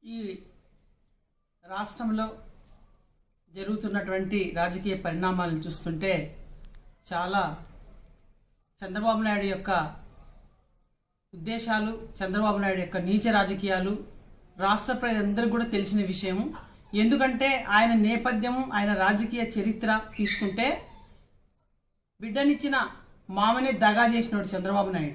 ఈ రాష్ట్రంలో జరుగుతున్నటువంటి రాజకీయ పరిణామాలను చూస్తుంటే చాలా చంద్రబాబు నాయుడు యొక్క ఉద్దేశాలు చంద్రబాబు నాయుడు యొక్క నీచ రాజకీయాలు రాష్ట్ర ప్రజలందరికీ కూడా తెలిసిన విషయం ఎందుకంటే ఆయన నేపథ్యం ఆయన రాజకీయ చరిత్ర తీసుకుంటే బిడ్డనిచ్చిన మామనే దగా చేసినాడు చంద్రబాబు నాయుడు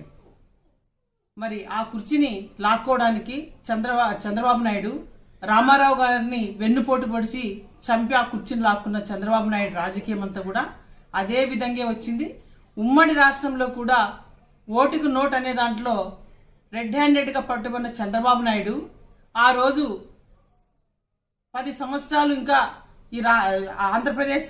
మరి ఆ కుర్చీని లాక్కోవడానికి చంద్రబా చంద్రబాబు నాయుడు రామారావు గారిని వెన్నుపోటు పొడిచి చంపి ఆ కుర్చీని లాక్కున్న చంద్రబాబు నాయుడు రాజకీయం అంతా కూడా అదే విధంగా వచ్చింది ఉమ్మడి రాష్ట్రంలో కూడా ఓటుకు నోట్ అనే దాంట్లో రెడ్ హ్యాండెడ్గా పట్టుకున్న చంద్రబాబు నాయుడు ఆ రోజు పది సంవత్సరాలు ఇంకా ఈ రా ఆంధ్రప్రదేశ్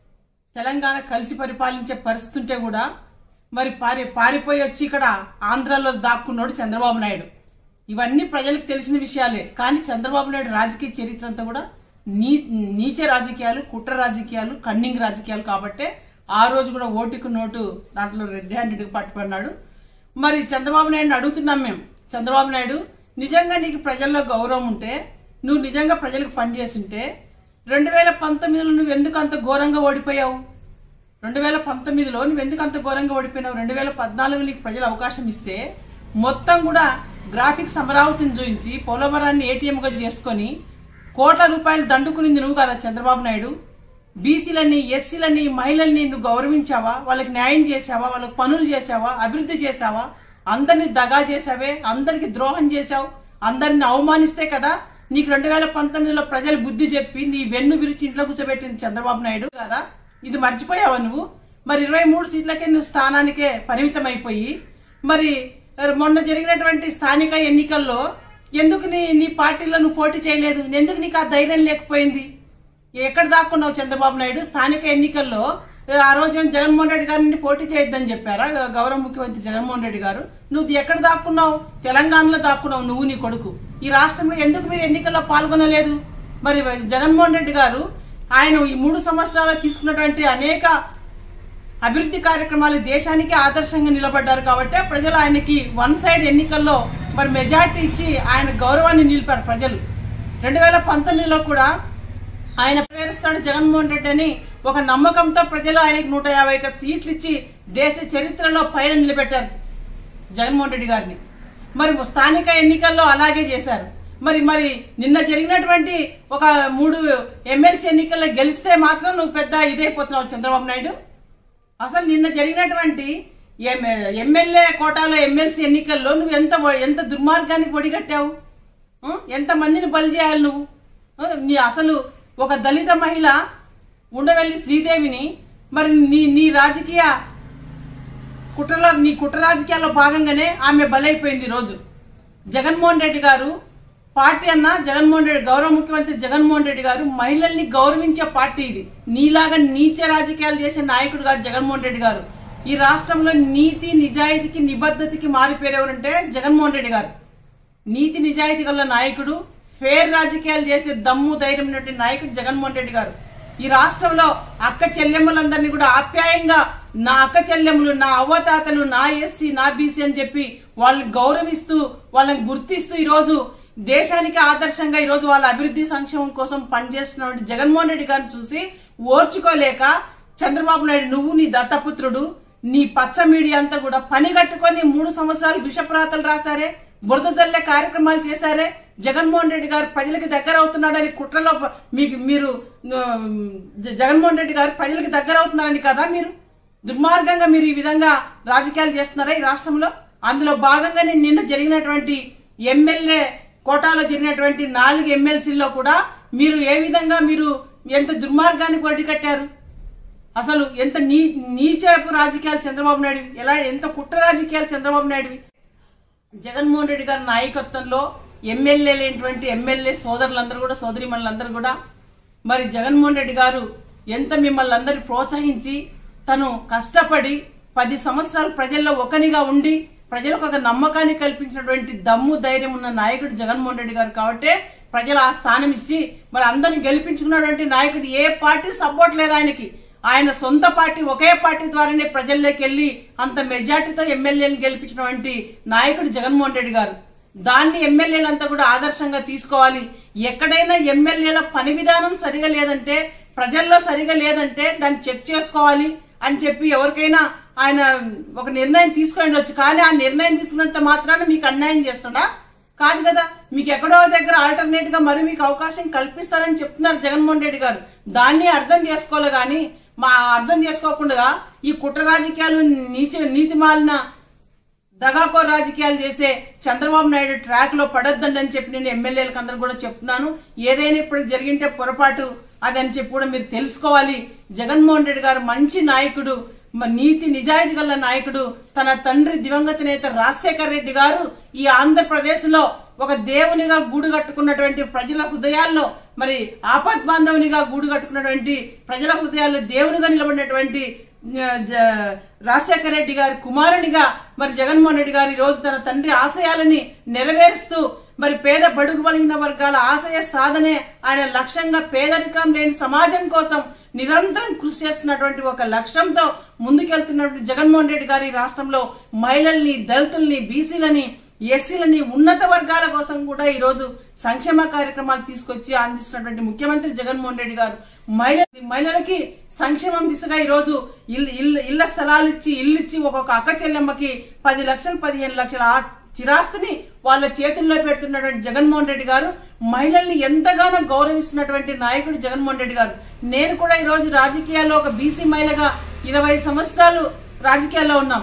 తెలంగాణ కలిసి పరిపాలించే పరిస్థితి ఉంటే కూడా మరి పారి పారిపోయి వచ్చి ఇక్కడ ఆంధ్రాలో దాక్కున్నాడు చంద్రబాబు నాయుడు ఇవన్నీ ప్రజలకు తెలిసిన విషయాలే కానీ చంద్రబాబు నాయుడు రాజకీయ చరిత్ర అంతా కూడా నీ నీచ రాజకీయాలు కుట్ర రాజకీయాలు కన్నింగ్ రాజకీయాలు కాబట్టే ఆ రోజు కూడా ఓటుకు నోటు దాంట్లో రెడ్ హ్యాండెడ్గా పట్టుకున్నాడు మరి చంద్రబాబు నాయుడుని అడుగుతున్నాం మేము చంద్రబాబు నాయుడు నిజంగా నీకు ప్రజల్లో గౌరవం ఉంటే నువ్వు నిజంగా ప్రజలకు పనిచేస్తుంటే రెండు వేల పంతొమ్మిదిలో నువ్వు ఎందుకు అంత ఘోరంగా ఓడిపోయావు రెండు వేల పంతొమ్మిదిలో నువ్వు ఎందుకు అంత ఘోరంగా ఓడిపోయినావు రెండు వేల పద్నాలుగు నీకు ప్రజలు అవకాశం ఇస్తే మొత్తం కూడా గ్రాఫిక్స్ అమరావతిని చూపించి పోలవరాన్ని ఏటీఎంగా చేసుకొని కోట్ల రూపాయలు దండుకునింది నువ్వు కదా చంద్రబాబు నాయుడు బీసీలని ఎస్సీలని మహిళల్ని నువ్వు గౌరవించావా వాళ్ళకి న్యాయం చేసావా వాళ్ళకి పనులు చేసావా అభివృద్ధి చేసావా అందరినీ దగా చేసావే అందరికి ద్రోహం చేశావు అందరిని అవమానిస్తే కదా నీకు రెండు వేల పంతొమ్మిదిలో ప్రజలు బుద్ధి చెప్పి నీ వెన్ను విరిచి ఇంట్లో కూర్చోబెట్టింది చంద్రబాబు నాయుడు కదా ఇది మర్చిపోయావా నువ్వు మరి ఇరవై మూడు సీట్లకే నువ్వు స్థానానికే పరిమితం అయిపోయి మరి మొన్న జరిగినటువంటి స్థానిక ఎన్నికల్లో ఎందుకు నీ నీ పార్టీలో నువ్వు పోటీ చేయలేదు ఎందుకు నీకు ఆ ధైర్యం లేకపోయింది ఎక్కడ దాక్కున్నావు చంద్రబాబు నాయుడు స్థానిక ఎన్నికల్లో ఆ రోజు ఏం జగన్మోహన్ రెడ్డి గారిని పోటీ చేయొద్దని చెప్పారా గౌరవ ముఖ్యమంత్రి జగన్మోహన్ రెడ్డి గారు నువ్వు ఎక్కడ దాక్కున్నావు తెలంగాణలో దాక్కున్నావు నువ్వు నీ కొడుకు ఈ రాష్ట్రంలో ఎందుకు మీరు ఎన్నికల్లో పాల్గొనలేదు మరి జగన్మోహన్ రెడ్డి గారు ఆయన ఈ మూడు సంవత్సరాలు తీసుకున్నటువంటి అనేక అభివృద్ధి కార్యక్రమాలు దేశానికి ఆదర్శంగా నిలబడ్డారు కాబట్టి ప్రజలు ఆయనకి వన్ సైడ్ ఎన్నికల్లో మరి మెజార్టీ ఇచ్చి ఆయన గౌరవాన్ని నిలిపారు ప్రజలు రెండు వేల పంతొమ్మిదిలో కూడా ఆయన పేరుస్తాడు జగన్మోహన్ రెడ్డి అని ఒక నమ్మకంతో ప్రజలు ఆయనకి నూట యాభై ఒక్క సీట్లు ఇచ్చి దేశ చరిత్రలో పైన నిలబెట్టారు జగన్మోహన్ రెడ్డి గారిని మరి స్థానిక ఎన్నికల్లో అలాగే చేశారు మరి మరి నిన్న జరిగినటువంటి ఒక మూడు ఎమ్మెల్సీ ఎన్నికల్లో గెలిస్తే మాత్రం నువ్వు పెద్ద ఇదైపోతున్నావు చంద్రబాబు నాయుడు అసలు నిన్న జరిగినటువంటి ఎమ్మెల్యే కోటాలో ఎమ్మెల్సీ ఎన్నికల్లో నువ్వు ఎంత ఎంత దుర్మార్గానికి ఒడిగట్టావు ఎంత మందిని బలి చేయాలి నువ్వు నీ అసలు ఒక దళిత మహిళ ఉండవెల్లి శ్రీదేవిని మరి నీ నీ రాజకీయ కుట్రలో నీ కుట్ర రాజకీయాల్లో భాగంగానే ఆమె బలైపోయింది రోజు జగన్మోహన్ రెడ్డి గారు పార్టీ అన్న జగన్మోహన్ రెడ్డి గౌరవ ముఖ్యమంత్రి జగన్మోహన్ రెడ్డి గారు మహిళల్ని గౌరవించే పార్టీ ఇది నీలాగా నీచ రాజకీయాలు చేసే నాయకుడు కాదు జగన్మోహన్ రెడ్డి గారు ఈ రాష్ట్రంలో నీతి నిజాయితీకి నిబద్ధతకి మారిపోయేవారంటే జగన్మోహన్ రెడ్డి గారు నీతి నిజాయితీ గల నాయకుడు ఫేర్ రాజకీయాలు చేసే దమ్ము ధైర్యం ఉన్నటువంటి నాయకుడు జగన్మోహన్ రెడ్డి గారు ఈ రాష్ట్రంలో అక్క చెల్లెమ్మలందరినీ కూడా ఆప్యాయంగా నా అక్క చెల్లెములు నా అవ్వతాతలు నా ఎస్సీ నా బీసీ అని చెప్పి వాళ్ళని గౌరవిస్తూ వాళ్ళని గుర్తిస్తూ ఈరోజు దేశానికి ఆదర్శంగా ఈరోజు వాళ్ళ అభివృద్ధి సంక్షేమం కోసం పనిచేస్తున్న జగన్మోహన్ రెడ్డి గారిని చూసి ఓర్చుకోలేక చంద్రబాబు నాయుడు నువ్వు నీ దత్తపుత్రుడు నీ పచ్చ మీడియా అంతా కూడా పని కట్టుకొని మూడు సంవత్సరాలు విషప్రాతలు రాశారే బురద జల్లే కార్యక్రమాలు చేశారే జగన్మోహన్ రెడ్డి గారు ప్రజలకు దగ్గర అవుతున్నాడని కుట్రలో మీకు మీరు జగన్మోహన్ రెడ్డి గారు ప్రజలకు దగ్గర అవుతున్నారని కదా మీరు దుర్మార్గంగా మీరు ఈ విధంగా రాజకీయాలు చేస్తున్నారా ఈ రాష్ట్రంలో అందులో భాగంగానే నిన్న జరిగినటువంటి ఎమ్మెల్యే కోటాలో జరిగినటువంటి నాలుగు ఎమ్మెల్సీల్లో కూడా మీరు ఏ విధంగా మీరు ఎంత దుర్మార్గానికి ఒడ్డు కట్టారు అసలు ఎంత నీ నీచపు రాజకీయాలు చంద్రబాబు నాయుడు ఎలా ఎంత కుట్ర రాజకీయాలు చంద్రబాబు నాయుడువి జగన్మోహన్ రెడ్డి గారి నాయకత్వంలో ఎమ్మెల్యే లేనటువంటి ఎమ్మెల్యే సోదరులందరూ కూడా సోదరిమణులందరూ కూడా మరి జగన్మోహన్ రెడ్డి గారు ఎంత మిమ్మల్ని అందరి ప్రోత్సహించి తను కష్టపడి పది సంవత్సరాలు ప్రజల్లో ఒకనిగా ఉండి ప్రజలకు ఒక నమ్మకాన్ని కల్పించినటువంటి దమ్ము ధైర్యం ఉన్న నాయకుడు జగన్మోహన్ రెడ్డి గారు కాబట్టి ప్రజలు ఆ స్థానం ఇచ్చి మరి అందరిని గెలిపించుకున్నటువంటి నాయకుడు ఏ పార్టీ సపోర్ట్ లేదు ఆయనకి ఆయన సొంత పార్టీ ఒకే పార్టీ ద్వారానే ప్రజల్లోకి వెళ్ళి అంత మెజార్టీతో ఎమ్మెల్యేని గెలిపించినటువంటి నాయకుడు జగన్మోహన్ రెడ్డి గారు దాన్ని ఎమ్మెల్యేలంతా కూడా ఆదర్శంగా తీసుకోవాలి ఎక్కడైనా ఎమ్మెల్యేల పని విధానం సరిగా లేదంటే ప్రజల్లో సరిగా లేదంటే దాన్ని చెక్ చేసుకోవాలి అని చెప్పి ఎవరికైనా ఆయన ఒక నిర్ణయం తీసుకొని ఉండొచ్చు కానీ ఆ నిర్ణయం తీసుకున్నంత మాత్రాన మీకు అన్యాయం చేస్తాడా కాదు కదా మీకు ఎక్కడో దగ్గర ఆల్టర్నేట్ గా మరి మీకు అవకాశం కల్పిస్తారని చెప్తున్నారు జగన్మోహన్ రెడ్డి గారు దాన్ని అర్థం చేసుకోవాలి కానీ మా అర్థం చేసుకోకుండా ఈ కుట్ర రాజకీయాలు నీచ నీతి మాలిన దగాకో రాజకీయాలు చేసే చంద్రబాబు నాయుడు ట్రాక్ లో పడొద్దండి అని చెప్పి నేను ఎమ్మెల్యేలకు అందరూ కూడా చెప్తున్నాను ఏదైనా ఇప్పుడు జరిగింటే పొరపాటు అది అని చెప్పి కూడా మీరు తెలుసుకోవాలి జగన్మోహన్ రెడ్డి గారు మంచి నాయకుడు మ- నీతి నిజాయితీ గల నాయకుడు తన తండ్రి దివంగత నేత రాజశేఖర్ రెడ్డి గారు ఈ ఆంధ్రప్రదేశ్ లో ఒక దేవునిగా గూడు కట్టుకున్నటువంటి ప్రజల హృదయాల్లో మరి ఆపద్ బాంధవునిగా గూడు కట్టుకున్నటువంటి ప్రజల హృదయాల్లో దేవునిగా నిలబడినటువంటి ఆ, జ- రాజశేఖర రెడ్డి గారి కుమారునిగా మరి జగన్మోహన్ రెడ్డి గారు ఈ రోజు తన తండ్రి ఆశయాలని నెరవేరుస్తూ మరి పేద బడుగు బలిగిన వర్గాల ఆశయ సాధనే ఆయన లక్ష్యంగా పేదరికం లేని సమాజం కోసం నిరంతరం కృషి చేస్తున్నటువంటి ఒక లక్ష్యంతో ముందుకెళ్తున్నటువంటి జగన్మోహన్ రెడ్డి గారి రాష్ట్రంలో మహిళల్ని దళితుల్ని బీసీలని ఎస్సీలని ఉన్నత వర్గాల కోసం కూడా ఈ రోజు సంక్షేమ కార్యక్రమాలు తీసుకొచ్చి అందిస్తున్నటువంటి ముఖ్యమంత్రి జగన్మోహన్ రెడ్డి గారు మహిళ మహిళలకి సంక్షేమం దిశగా ఈ రోజు ఇల్లు ఇల్లు ఇళ్ల స్థలాలు ఇచ్చి ఇల్లు ఇచ్చి ఒక్కొక్క అక్క చెల్లెమ్మకి పది లక్షలు పదిహేను లక్షల ఆ- చిరాస్తిని వాళ్ళ చేతుల్లో పెడుతున్నటువంటి జగన్మోహన్ రెడ్డి గారు మహిళల్ని ఎంతగానో గౌరవిస్తున్నటువంటి నాయకుడు జగన్మోహన్ రెడ్డి గారు నేను కూడా ఈ రోజు రాజకీయాల్లో ఒక బీసీ మహిళగా ఇరవై సంవత్సరాలు రాజకీయాల్లో ఉన్నాం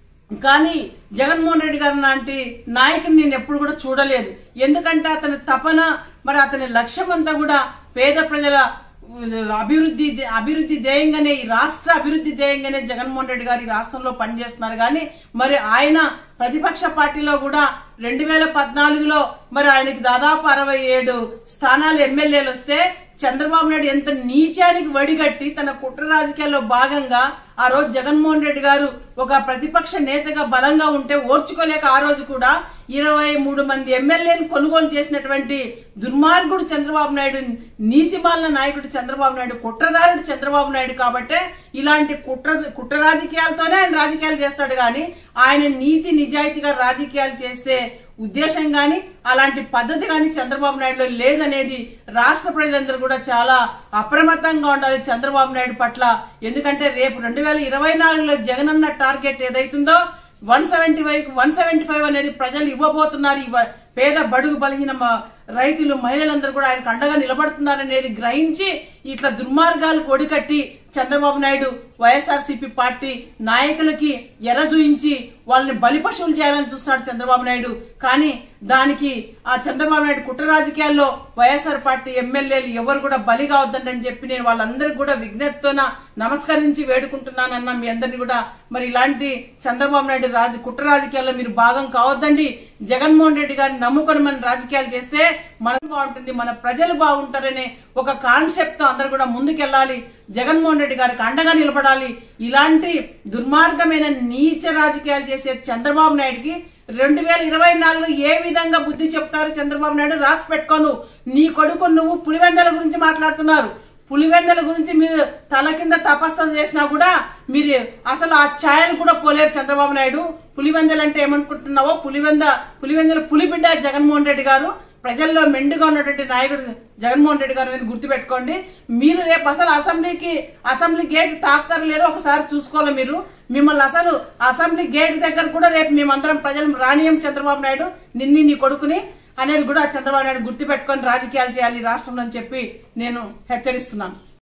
కానీ జగన్మోహన్ రెడ్డి గారు లాంటి నాయకుని నేను ఎప్పుడు కూడా చూడలేదు ఎందుకంటే అతని తపన మరి అతని లక్ష్యం అంతా కూడా పేద ప్రజల అభివృద్ధి అభివృద్ధి ధ్యేయంగానే ఈ రాష్ట్ర అభివృద్ధి ధ్యేయంగానే జగన్మోహన్ రెడ్డి గారు ఈ రాష్ట్రంలో పనిచేస్తున్నారు కానీ మరి ఆయన ప్రతిపక్ష పార్టీలో కూడా రెండు వేల పద్నాలుగులో మరి ఆయనకి దాదాపు అరవై ఏడు స్థానాలు ఎమ్మెల్యేలు వస్తే చంద్రబాబు నాయుడు ఎంత నీచానికి వడిగట్టి తన కుట్ర రాజకీయాల్లో భాగంగా ఆ రోజు జగన్మోహన్ రెడ్డి గారు ఒక ప్రతిపక్ష నేతగా బలంగా ఉంటే ఓర్చుకోలేక ఆ రోజు కూడా ఇరవై మూడు మంది ఎమ్మెల్యేలు కొనుగోలు చేసినటువంటి దుర్మార్గుడు చంద్రబాబు నాయుడు నీతిమాలిన నాయకుడు చంద్రబాబు నాయుడు కుట్రదారుడు చంద్రబాబు నాయుడు కాబట్టే ఇలాంటి కుట్ర కుట్ర రాజకీయాలతోనే ఆయన రాజకీయాలు చేస్తాడు కానీ ఆయన నీతి నిజాయితీగా రాజకీయాలు చేస్తే ఉద్దేశం గాని అలాంటి పద్ధతి గాని చంద్రబాబు నాయుడులో లేదనేది రాష్ట్ర ప్రజలందరూ కూడా చాలా అప్రమత్తంగా ఉండాలి చంద్రబాబు నాయుడు పట్ల ఎందుకంటే రేపు రెండు వేల ఇరవై నాలుగులో జగనన్న టార్గెట్ ఏదైతుందో one seventy five one seventy five అనేది ప్రజలు ఇవ్వబోతున్నారు ఇవ పేద బడుగు బలిగిన మ- రైతులు మహిళలందరూ కూడా ఆయనకు అండగా నిలబడుతున్నారనేది గ్రహించి ఇట్లా దుర్మార్గాలు కొడికట్టి చంద్రబాబు నాయుడు వైఎస్ఆర్సీపీ పార్టీ నాయకులకి ఎర చూయించి వాళ్ళని బలి పశువులు చేయాలని చూస్తున్నాడు చంద్రబాబు నాయుడు కానీ దానికి ఆ చంద్రబాబు నాయుడు కుట్ర రాజకీయాల్లో వైఎస్ఆర్ పార్టీ ఎమ్మెల్యేలు ఎవరు కూడా బలి కావద్దండి అని చెప్పి నేను వాళ్ళందరికీ కూడా విజ్ఞప్తితోన నమస్కరించి వేడుకుంటున్నానన్న మీ అందరినీ కూడా మరి ఇలాంటి చంద్రబాబు నాయుడు రాజ కుట్ర రాజకీయాల్లో మీరు భాగం కావద్దండి జగన్మోహన్ రెడ్డి గారిని నమ్ముకొని మనం రాజకీయాలు చేస్తే మనం బాగుంటుంది మన ప్రజలు బాగుంటారనే ఒక కాన్సెప్ట్ తో అందరు కూడా ముందుకెళ్ళాలి జగన్మోహన్ రెడ్డి గారికి అండగా నిలబడాలి ఇలాంటి దుర్మార్గమైన నీచ రాజకీయాలు చేసే చంద్రబాబు నాయుడికి రెండు వేల ఇరవై నాలుగులో ఏ విధంగా బుద్ధి చెప్తారు చంద్రబాబు నాయుడు రాసి పెట్టుకోను నీ కొడుకు నువ్వు పులివెందల గురించి మాట్లాడుతున్నారు పులివెందల గురించి మీరు తల కింద తపస్సు చేసినా కూడా మీరు అసలు ఆ ఛాయలు కూడా పోలేరు చంద్రబాబు నాయుడు పులివెందలు అంటే ఏమనుకుంటున్నావో పులివెంద పులివెందల పులిబిడ్డ జగన్మోహన్ రెడ్డి గారు ప్రజల్లో మెండుగా ఉన్నటువంటి నాయకుడు జగన్మోహన్ రెడ్డి గారు అనేది గుర్తుపెట్టుకోండి మీరు రేపు అసలు అసెంబ్లీకి అసెంబ్లీ గేట్ తాకుతారు లేదో ఒకసారి చూసుకోవాలి మీరు మిమ్మల్ని అసలు అసెంబ్లీ గేట్ దగ్గర కూడా రేపు మేమందరం ప్రజలు రానియం చంద్రబాబు నాయుడు నిన్ని నీ కొడుకుని అనేది కూడా చంద్రబాబు నాయుడు గుర్తుపెట్టుకొని రాజకీయాలు చేయాలి ఈ రాష్ట్రంలో అని చెప్పి నేను హెచ్చరిస్తున్నాను